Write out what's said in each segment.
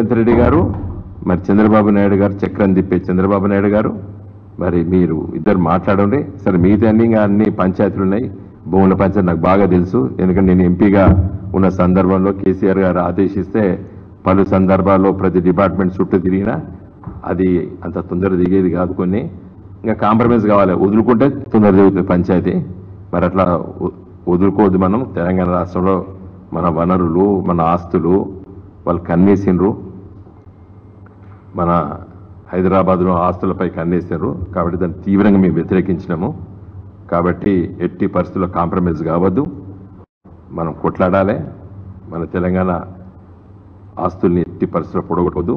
రేవంత్ రెడ్డి గారు మరి చంద్రబాబు నాయుడు గారు చక్రం తిప్పే చంద్రబాబు నాయుడు గారు మరి మీరు ఇద్దరు మాట్లాడండి సరే మిగతా అన్ని ఇంకా అన్ని పంచాయతీలు ఉన్నాయి భూముల పంచాయతీ నాకు బాగా తెలుసు ఎందుకంటే నేను ఎంపీగా ఉన్న సందర్భంలో కేసీఆర్ గారు ఆదేశిస్తే పలు సందర్భాల్లో ప్రతి డిపార్ట్మెంట్ చుట్టూ తిరిగినా అది అంత తొందర దిగేది కాదు కొన్ని ఇంకా కాంప్రమైజ్ కావాలి వదులుకుంటే తొందర దిగుతుంది పంచాయతీ మరి అట్లా వ- వదులుకోవద్దు మనం తెలంగాణ రాష్ట్రంలో మన వనరులు మన ఆస్తులు వాళ్ళు కన్నేసిండ్రు మన హైదరాబాద్లో ఆస్తులపై కన్నేసారు కాబట్టి దాన్ని తీవ్రంగా మేము వ్యతిరేకించినాము కాబట్టి ఎట్టి పరిస్థితుల్లో కాంప్రమైజ్ కావద్దు మనం కొట్లాడాలి మన తెలంగాణ ఆస్తుల్ని ఎట్టి పరిస్థితుల్లో పొడగొట్టవద్దు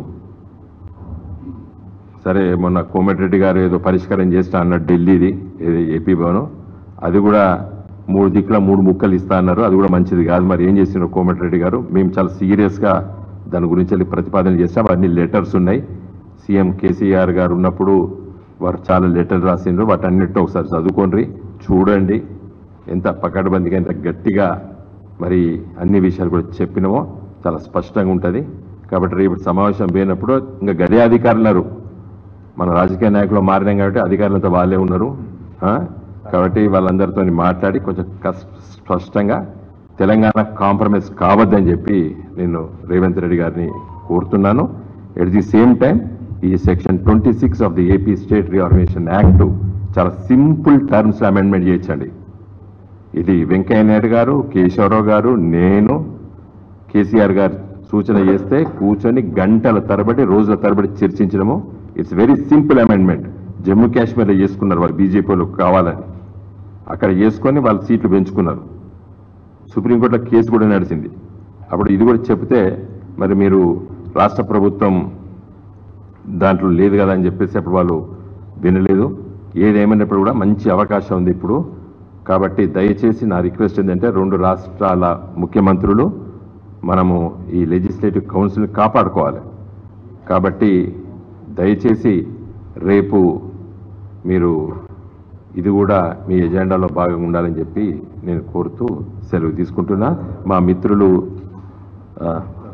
సరే మొన్న కోమటిరెడ్డి గారు ఏదో పరిష్కారం చేస్తా అన్నట్టు ఢిల్లీది ఏది ఏపీ భవనం అది కూడా మూడు దిక్కుల మూడు ముక్కలు ఇస్తా అన్నారు అది కూడా మంచిది కాదు మరి ఏం చేసినారు కోమటిరెడ్డి గారు మేము చాలా సీరియస్గా దాని గురించి వెళ్ళి ప్రతిపాదన చేస్తాం అన్ని లెటర్స్ ఉన్నాయి సీఎం కేసీఆర్ గారు ఉన్నప్పుడు వారు చాలా లెటర్లు రాసిండ్రు వాటన్నిటిని ఒకసారి చదువుకోండి చూడండి ఎంత పకడ్బందీగా ఎంత గట్టిగా మరి అన్ని విషయాలు కూడా చెప్పినామో చాలా స్పష్టంగా ఉంటుంది కాబట్టి రేపు సమావేశం పోయినప్పుడు ఇంకా గదే అధికారులు ఉన్నారు మన రాజకీయ నాయకులు మారినాం కాబట్టి అధికారులతో వాళ్ళే ఉన్నారు ఆ? కాబట్టి వాళ్ళందరితో మాట్లాడి కొంచెం కస్- స్పష్టంగా తెలంగాణ కాంప్రమైజ్ కావద్దని చెప్పి నేను రేవంత్ రెడ్డి గారిని కోరుతున్నాను ఎట్ ది సేమ్ టైం ఈ section twenty six of the AP state reorganisation act చాలా సింపుల్ టర్మ్స్ అమెండ్మెంట్ చేయొచ్చండి ఇది వెంకయ్య నాయుడు గారు కేశవరావు గారు నేను కేసీఆర్ గారు సూచన చేస్తే కూర్చొని గంటల తరబడి రోజుల తరబడి చర్చించడము it's very simple amendment Jammu కాశ్మీర్లో చేసుకున్నారు వాళ్ళు బీజేపీలో కావాలని అక్కడ చేసుకొని వాళ్ళు సీట్లు పెంచుకున్నారు సుప్రీంకోర్టులో కేసు కూడా నడిచింది అప్పుడు ఇది కూడా చెప్తే మరి మీరు రాష్ట్ర ప్రభుత్వం దాంట్లో లేదు కదా అని చెప్పేసి అప్పుడు వాళ్ళు వినలేదు ఏదేమైనప్పుడు కూడా మంచి అవకాశం ఉంది ఇప్పుడు కాబట్టి దయచేసి నా రిక్వెస్ట్ ఏంటంటే రెండు రాష్ట్రాల ముఖ్యమంత్రులు మనము ఈ లెజిస్లేటివ్ కౌన్సిల్ని కాపాడుకోవాలి కాబట్టి దయచేసి రేపు మీరు ఇది కూడా మీ ఎజెండాలో భాగంగా ఉండాలని చెప్పి నేను కోరుతూ సెలవు తీసుకుంటున్నా మా మిత్రులు ఆ,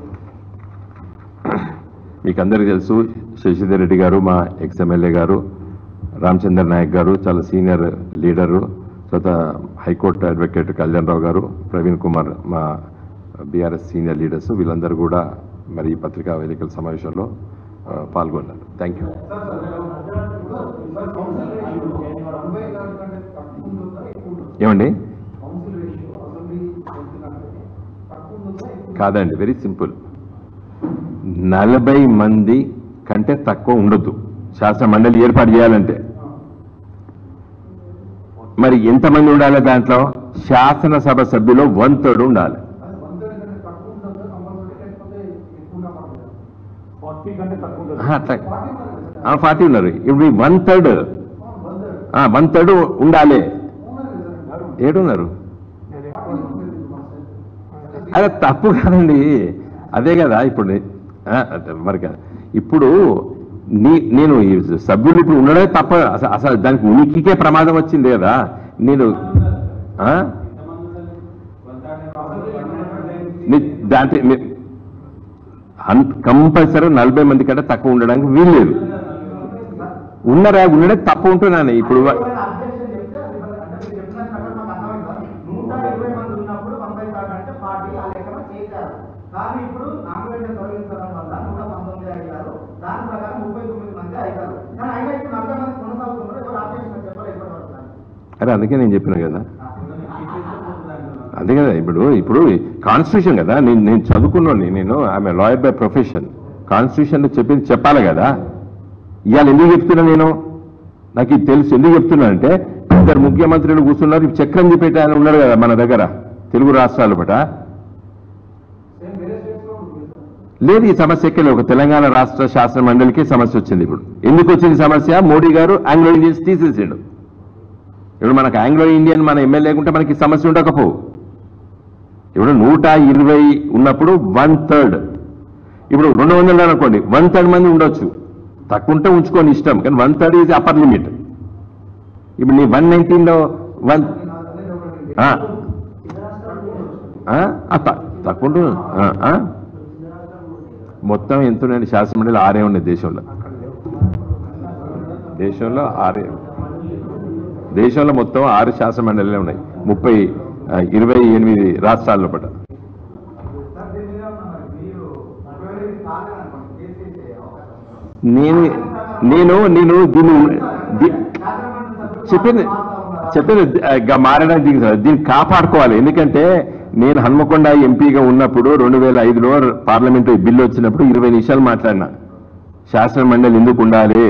మీకు అందరికీ తెలుసు శశిధర్ రెడ్డి గారు మా ఎక్స్ ఎమ్మెల్యే గారు రామచంద్ర నాయక్ గారు చాలా సీనియర్ లీడరు తర్వాత హైకోర్టు అడ్వకేట్ కళ్యాణరావు గారు ప్రవీణ్ కుమార్ మా బీఆర్ఎస్ సీనియర్ లీడర్స్ వీళ్ళందరూ కూడా మరి ఈ పత్రికా వేదికల సమావేశంలో ఆ, పాల్గొన్నారు థ్యాంక్ యూ ఏమండి కాదండి వెరీ సింపుల్ నలభై మంది కంటే తక్కువ ఉండొద్దు శాస్త్ర మండలి ఏర్పాటు చేయాలంటే మరి ఎంతమంది ఉండాలి దాంట్లో శాసనసభ సభ్యులు వన్ థర్డ్ ఉండాలి ఫార్టీ కంటే తక్కువ ఉండదు ఆ, అట్లా ఫార్టీ ఉన్నారు ఇప్పుడు వన్ థర్డ్ వన్ థర్డ్ ఉండాలి ఏడున్నారు అదే తప్పు కాదండి అదే కదా ఇప్పుడు నే- ఆ, అదే మరి కాదు. ఇప్పుడు నీ నేను ఈ సభ్యులు ఇప్పుడు ఉండడమే తప్ప అసలు అసలు దానికి ఉనికికే ప్రమాదం వచ్చింది కదా నేను ఆ? నీ- దాంట్లో కంపల్సరీ నలభై మంది కంటే తక్కువ ఉండడానికి వీల్లేదు ఉన్నారా ఉండడే తప్పు ఉంటున్నాను ఇప్పుడు అబ్జెక్షన్ చెప్తే అది మరి అంటే మీరు చెప్పిన ప్రకారం మాకు అర్థమైంది సార్. నూట ఇరవై మంది ఉన్నప్పుడు వన్ బై థర్డ్ అంటే పార్టీ ఆ లెక్కన చేశారు కానీ ఇప్పుడు నామినేషన్ తొలగించడం వల్ల నూట పంతొమ్మిది అయ్యారు దాని ప్రకారం ముప్పై తొమ్మిది మంది అయ్యారు కానీ అయినా ఇప్పుడు నలభై మంది కొనసాగుతున్నారు ఎవరు అబ్జెక్షన్ చెప్పారు ఎప్పటి వరకు సార్? అరే అందుకే నేను చెప్పిన కదా అదే కదా ఇప్పుడు ఇప్పుడు కాన్స్టిట్యూషన్ కదా నేను నేను చదువుకున్నాను నేను ఆమె లాయర్ బై ప్రొఫెషన్ కాన్స్టిట్యూషన్ చెప్పింది చెప్పాలి కదా ఇవాళ ఎందుకు చెప్తున్నా నేను నాకు ఇది తెలుసు ఎందుకు చెప్తున్నా అంటే ఇద్దరు ముఖ్యమంత్రులు కూర్చున్నారు ఇప్పుడు చక్రం చెప్పేట ఆయన ఉన్నారు కదా మన దగ్గర తెలుగు రాష్ట్రాల పట లేదు ఈ సమస్య ఎక్కలే ఒక తెలంగాణ రాష్ట్ర శాసన మండలికి సమస్య వచ్చింది ఇప్పుడు ఎందుకు వచ్చింది సమస్య మోడీ గారు ఆంగ్లో ఇండియన్స్ తీసేసిండు ఇప్పుడు మనకు ఆంగ్లో ఇండియన్ మన ఎమ్మెల్యే ఉంటే మనకి సమస్య ఉండకపోవు ఇప్పుడు నూట ఇరవై ఉన్నప్పుడు వన్ థర్డ్ ఇప్పుడు రెండు వందలు అనుకోండి వన్ థర్డ్ మంది ఉండొచ్చు తక్కువ ఉంటే ఉంచుకొని ఇష్టం కానీ one third is upper limit ఇప్పుడు నీ వన్ నైన్టీన్లో వన్ తక్కువ ఉంటుంది. ఆ, ఆ? మొత్తం ఎంత ఉన్నాయండి శాసనమండలి ఆరే ఉన్నాయి దేశంలో దేశంలో ఆరే దేశంలో మొత్తం ఆరు శాసనమండలిలో ఉన్నాయి ముప్పై ఆ, ఇరవై ఎనిమిది రాష్ట్రాల్లో పట సార్ దీని మీద మరి మీరు ఒకవేళ ఇది కాలేదనుకోండి కేసు వేసే అవకాశం ఉందా? నేను నేను నేను దీన్ని దీ- శాసనమండలి సభ్యులు చెప్పింది మారుతా ఉన్నారా? చెప్పింది ఆ, గా- మారడానికి దిగు సార్. దీన్ని కాపాడుకోవాలి ఎందుకంటే నేను హన్మకొండ ఎంపీగా ఉన్నప్పుడు రెండు వేల ఐదులో పార్లమెంటు బిల్లు వచ్చినప్పుడు ఇరవై నిమిషాలు మాట్లాడినా శాసన మండలి ఎందుకు ఉండాలి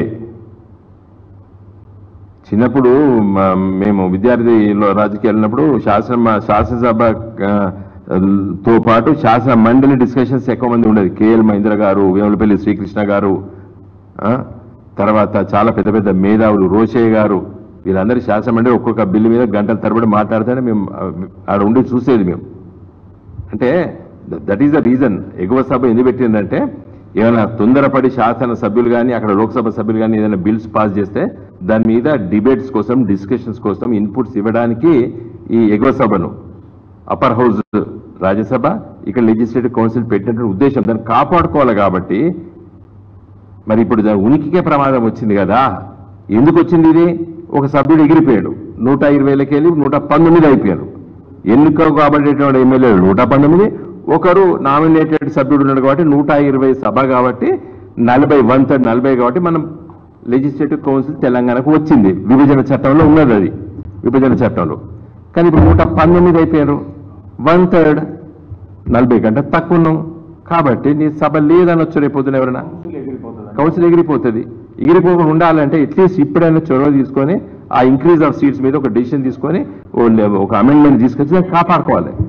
చిన్నప్పుడు మ- మేము విద్యార్థిలో రాజకీయాలు వెళ్ళినప్పుడు శాసన శాసనసభ ఆ, తో పాటు శాసన మండలి డిస్కషన్స్ ఎక్కువ మంది ఉండేది కేఎల్ మహేంద్ర గారు వేములపల్లి శ్రీకృష్ణ గారు ఆ, తర్వాత చాలా పెద్ద పెద్ద మేధావులు రోషయ్య గారు వీళ్ళందరూ శాసన మండలి ఒక్కొక్క బిల్లు మీద గంటల తరబడి మాట్లాడితేనే మేము ఆ, ఆడ ఉండి చూసేది మేము అంటే దట్ ఈస్ ద రీజన్ ఎగువ సభ ఎందుకు పెట్టిందంటే ఏమైనా తొందరపడి శాసన సభ్యులు కానీ అక్కడ లోక్సభ సభ్యులు కానీ ఏదైనా బిల్స్ పాస్ చేస్తే దాని మీద డిబేట్స్ కోసం డిస్కషన్స్ కోసం ఇన్పుట్స్ ఇవ్వడానికి ఈ ఎగువ సభను అప్పర్ హౌస్ రాజ్యసభ ఇక్కడ లెజిస్లేటివ్ కౌన్సిల్ పెట్టినటువంటి ఉద్దేశం దాన్ని కాపాడుకోవాలి కాబట్టి మరి ఇప్పుడు దాని ఉనికికే ప్రమాదం వచ్చింది కదా ఎందుకు వచ్చింది ఇది ఒక సభ్యుడు ఎగిరిపోయాడు నూట ఇరవైలకి వెళ్ళి నూట పంతొమ్మిది అయిపోయారు ఎన్నిక కాబట్టేటువంటి ఎమ్మెల్యేలు నూట పంతొమ్మిది ఒకరు నామినేటెడ్ సభ్యుడు ఉన్నాడు కాబట్టి నూట ఇరవై సభ కాబట్టి నలభై వన్ థర్డ్ నలభై కాబట్టి మనం లెజిస్లేటివ్ కౌన్సిల్ తెలంగాణకు వచ్చింది విభజన చట్టంలో ఉన్నది అది విభజన చట్టంలో కానీ ఇప్పుడు నూట పంతొమ్మిది అయిపోయారు వన్ థర్డ్ నలభై కంటే తక్కువ ఉన్నాం కాబట్టి నీ సభ లేదని వచ్చి రేపు పొద్దున ఎవరైనా కౌన్సిల్ ఎగిరిపోతుంది ఎగిరిపోకుండా ఉండాలంటే అట్లీస్ట్ ఇప్పుడైనా చొరవ తీసుకొని ఆ ఇంక్రీజ్ ఆఫ్ సీట్స్ మీద ఒక డెసిషన్ తీసుకొని ఓ లే- ఒక అమెండ్మెంట్ తీసుకొచ్చి దాన్ని కాపాడుకోవాలి